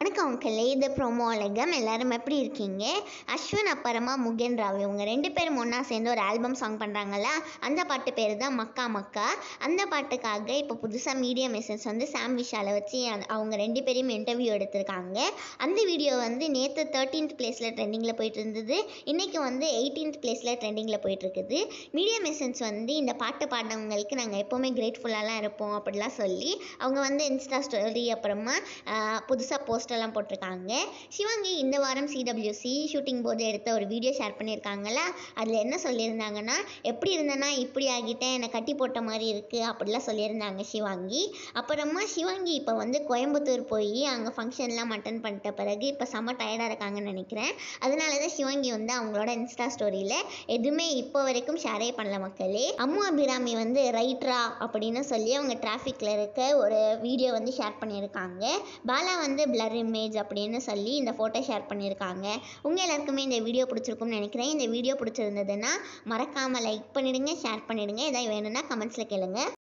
வணக்கம் மக்களே இது ப்ரோமோ அழகம் எல்லாரும் எப்படி இருக்கீங்க அஸ்வின் அப்புறமா முகேன் ராவ் இவங்க ரெண்டு பேரும் ஒன்றா சேர்ந்து ஒரு ஆல்பம் சாங் பண்ணுறாங்களா அந்த பாட்டு பேர் தான் மக்கா மக்கா அந்த பாட்டுக்காக இப்போ புதுசாக மீடியா மெசேஜ் வந்து சாம் விஷாலை வச்சு அந்த- அவங்க ரெண்டு பேரையும் இன்டர்வியூ எடுத்திருக்காங்க அந்த வீடியோ வந்து நேற்று தேர்ட்டீன்த் பிளேஸில் ட்ரெண்டிங்கில் போயிட்டு இருந்தது இன்றைக்கி வந்து எயிட்டீன்த் பிளேஸில் ட்ரெண்டிங்கில் போயிட்டு இருக்குது மீடியா மெசன்ஸ் வந்து இந்த பாட்டு பாடினவங்களுக்கு நாங்கள் எப்போவுமே கிரேட்ஃபுல்லாலாம் இருப்போம் அப்படிலாம் சொல்லி அவங்க வந்து இன்ஸ்டா ஸ்டோரி அப்புறமா புதுசாக போஸ்டெல்லாம் போட்டிருக்காங்க சிவாங்கி இந்த வாரம் சிடபிள்யூசி ஷூட்டிங் போது எடுத்த ஒரு வீடியோ ஷேர் பண்ணியிருக்காங்களா அதில் என்ன சொல்லியிருந்தாங்கன்னா எப்படி இருந்தேன்னா இப்படி ஆகிட்டேன் என்னை கட்டி போட்ட மாதிரி இருக்குது அப்படிலாம் சொல்லியிருந்தாங்க சிவாங்கி அப்புறமா சிவாங்கி இப்போ வந்து கோயம்புத்தூர் போய் அங்கே ஃபங்க்ஷன்லாம் அட்டன் பண்ணிட்ட பிறகு இப்போ செம்ம டயர்டாக இருக்காங்கன்னு நினைக்கிறேன் அதனால தான் சிவாங்கி வந்து அவங்களோட இன்ஸ்டா ஸ்டோரியில் எதுவுமே இப்போ வரைக்கும் ஷேரே பண்ணல மக்களே அம்மு அபிராமி வந்து ரைட்ரா அப்படின்னு சொல்லி அவங்க டிராஃபிக்கில் இருக்க ஒரு வீடியோ வந்து ஷேர் பண்ணியிருக்காங்க பாலா வந்து பிளர் இமேஜ் அப்படின்னு சொல்லி இந்த ஃபோட்டோ ஷேர் பண்ணியிருக்காங்க உங்கள் எல்லாருக்குமே இந்த வீடியோ பிடிச்சிருக்கும்னு நினைக்கிறேன் இந்த வீடியோ பிடிச்சிருந்ததுன்னா மறக்காமல் லைக் பண்ணிடுங்க ஷேர் பண்ணிடுங்க ஏதாவது வேணும்னா கமெண்ட்ஸில் கேளுங்க